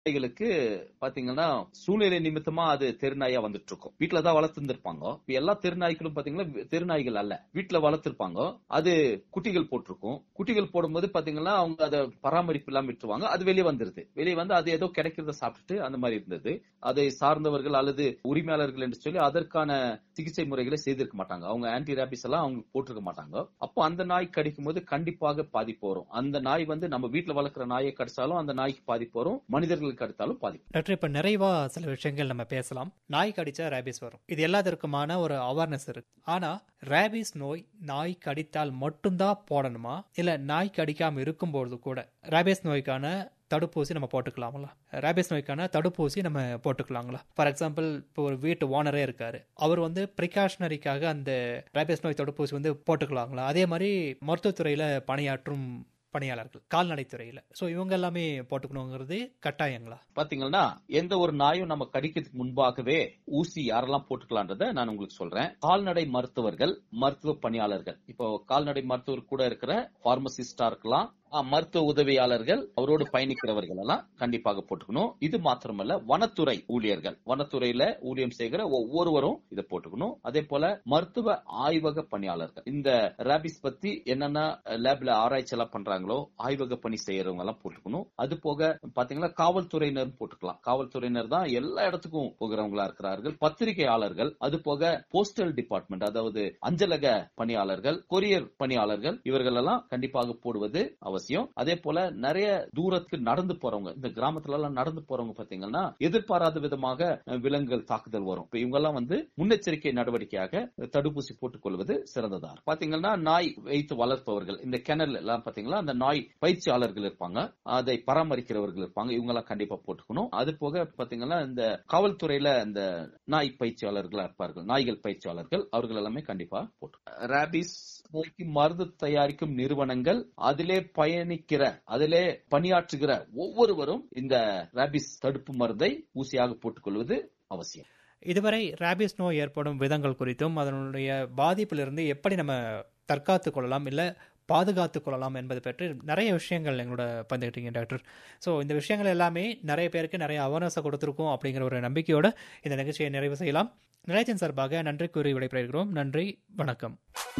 நாய்களுக்கு பாத்தீங்கன்னா சூழ்நிலை நிமித்தமா அது தெருநாயா வந்துட்டு இருக்கும் வீட்டுல தான் வளர்த்துருப்பாங்க இப்ப எல்லா தெருநாய்களும் பாத்தீங்கன்னா தெருநாய்கள் அல்ல வீட்டுல வளர்த்திருப்பாங்க அது குட்டிகள் போட்டிருக்கும் குட்டிகள் போடும்போது பாத்தீங்கன்னா அவங்க அதை பராமரிப்பு இல்லாம விட்டுருவாங்க அது வெளியே வந்துருது வெளியே வந்து அது ஏதோ கிடைக்கிறத சாப்பிட்டுட்டு அந்த மாதிரி இருந்தது அதை சார்ந்தவர்கள் அல்லது உரிமையாளர்கள் என்று சொல்லி அதற்கான சிகிச்சை முறைகளை செய்திருக்க மாட்டாங்க அவங்க ஆன்டி ரேபிஸ் எல்லாம் அவங்க போட்டிருக்க மாட்டாங்க அப்போ அந்த நாய் கடிக்கும் போது கண்டிப்பாக பாதிப்பு வரும் அந்த நாய் வந்து நம்ம வீட்டுல வளர்க்குற நாயை கடிச்சாலும் அந்த நாய்க்கு பாதிப்பு வரும் மனிதர்களுக்கு கடித்தாலும் பாதிப்பு டாக்டர் இப்ப நிறைவா சில விஷயங்கள் நம்ம பேசலாம் நாய் கடிச்சா ரேபிஸ் வரும் இது எல்லாத்திற்குமான ஒரு அவேர்னஸ் இருக்கு ஆனா ரேபிஸ் நோய் நாய் கடித்தால் மட்டும்தான் போடணுமா இல்ல நாய் கடிக்காம இருக்கும்போது கூட ரேபிஸ் நோய்க்கான தடுப்பூசி நம்ம போட்டுக்கலாங்களா ரேபிஸ் நோய்க்கான தடுப்பூசி நம்ம போட்டுக்கலாங்களா ஃபார் எக்ஸாம்பிள் இப்போ ஒரு வீட்டு ஓனரே இருக்காரு அவர் வந்து ப்ரிகாஷனரிக்காக அந்த ரேபிஸ் நோய் தடுப்பூசி வந்து போட்டுக்கலாங்களா அதே மாதிரி மருத்துவத்துறையில பணியாற்றும் பணியாளர்கள் கால்நடை துறையில ஸோ இவங்க எல்லாமே போட்டுக்கணுங்கிறது கட்டாயங்களா பாத்தீங்கன்னா எந்த ஒரு நாயும் நம்ம கடிக்கிறதுக்கு முன்பாகவே ஊசி யாரெல்லாம் போட்டுக்கலான்றத நான் உங்களுக்கு சொல்றேன் கால்நடை மருத்துவர்கள் மருத்துவ பணியாளர்கள் இப்போ கால்நடை மருத்துவர் கூட இருக்கிற பார்மசிஸ்டா இருக்கலாம் ஆ, மருத்துவ உதவியாளர்கள் அவரோடு பயணிக்கிறவர்கள் எல்லாம் கண்டிப்பாக போட்டுக்கணும் இது மாத்திரமல்ல வனத்துறை ஊழியர்கள் வனத்துறையில ஊழியம் செய்கிற ஒவ்வொருவரும் இதை போட்டுக்கணும் அதே போல மருத்துவ ஆய்வக பணியாளர்கள் இந்த ரேபிஸ் பத்தி என்னென்ன லேப்ல ஆராய்ச்சி எல்லாம் பண்றாங்களோ ஆய்வக பணி செய்யறவங்க எல்லாம் போட்டுக்கணும் அது போக பாத்தீங்கன்னா காவல்துறையினர் போட்டுக்கலாம் காவல்துறையினர் தான் எல்லா இடத்துக்கும் போகிறவங்களா இருக்கிறார்கள் பத்திரிகையாளர்கள் அது போக போஸ்டல் டிபார்ட்மெண்ட் அதாவது அஞ்சலக பணியாளர்கள் கொரியர் பணியாளர்கள் இவர்கள் எல்லாம் கண்டிப்பாக போடுவது அவசியம் அதே போல நிறைய தூரத்துக்கு நடந்து போறவங்க இந்த கிராமத்துல எல்லாம் நடந்து போறவங்க பாத்தீங்கன்னா எதிர்பாராத விதமாக அஹ், விலங்குகள் தாக்குதல் வரும் இப்ப இவங்க எல்லாம் வந்து முன்னெச்சரிக்கை நடவடிக்கையாக தடுப்பூசி போட்டுக் கொள்வது சிறந்ததா இருக்கும். பாத்தீங்கன்னா நாய் வைத்து வளர்ப்பவர்கள் இந்த கிணறு எல்லாம் பாத்தீங்கன்னா அந்த நாய் பயிற்சியாளர்கள் இருப்பாங்க அதை பராமரிக்கிறவர்கள் இருப்பாங்க இவங்க எல்லாம் கண்டிப்பா போட்டுக்கணும் அது போக பாத்தீங்கன்னா இந்த காவல்துறையில இந்த நாய் பயிற்சியாளர்களா இருப்பார்கள் நாய்கள் பயிற்சியாளர்கள் அவர்கள் எல்லாமே கண்டிப்பா போட்டு ரேபிஸ் நோய்க்கு மருந்து தயாரிக்கும் நிறுவனங்கள் அதிலே பயணிக்கிற அதிலே பணியாற்றுகிற ஒவ்வொருவரும் இந்த ரேபிஸ் தடுப்பு மருந்தை ஊசியாக போட்டுக்கொள்வது அவசியம் இதுவரை ரேபிஸ் நோய் ஏற்படும் விதங்கள் குறித்தும் அதனுடைய பாதிப்பிலிருந்து எப்படி நம்ம தற்காத்து கொள்ளலாம் இல்லை பாதுகாத்து கொள்ளலாம் என்பது பற்றி நிறைய விஷயங்கள் எங்களோட பந்துக்கிட்டீங்க டாக்டர் ஸோ இந்த விஷயங்கள் எல்லாமே நிறைய பேருக்கு நிறைய அவேர்னஸை கொடுத்துருக்கோம் அப்படிங்கிற ஒரு நம்பிக்கையோட இந்த நிகழ்ச்சியை நிறைவு செய்யலாம் நிலையத்தின் சார்பாக நன்றி கூறி விடைபெறுகிறோம் நன்றி வணக்கம்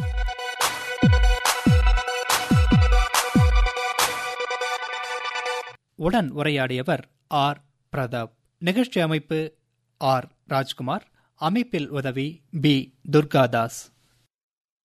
உடன் உரையாடியவர் ஆர் பிரதாப் நிகழ்ச்சி அமைப்பு ஆர் ராஜ்குமார் அமைப்பில் உதவி பி துர்காதாஸ்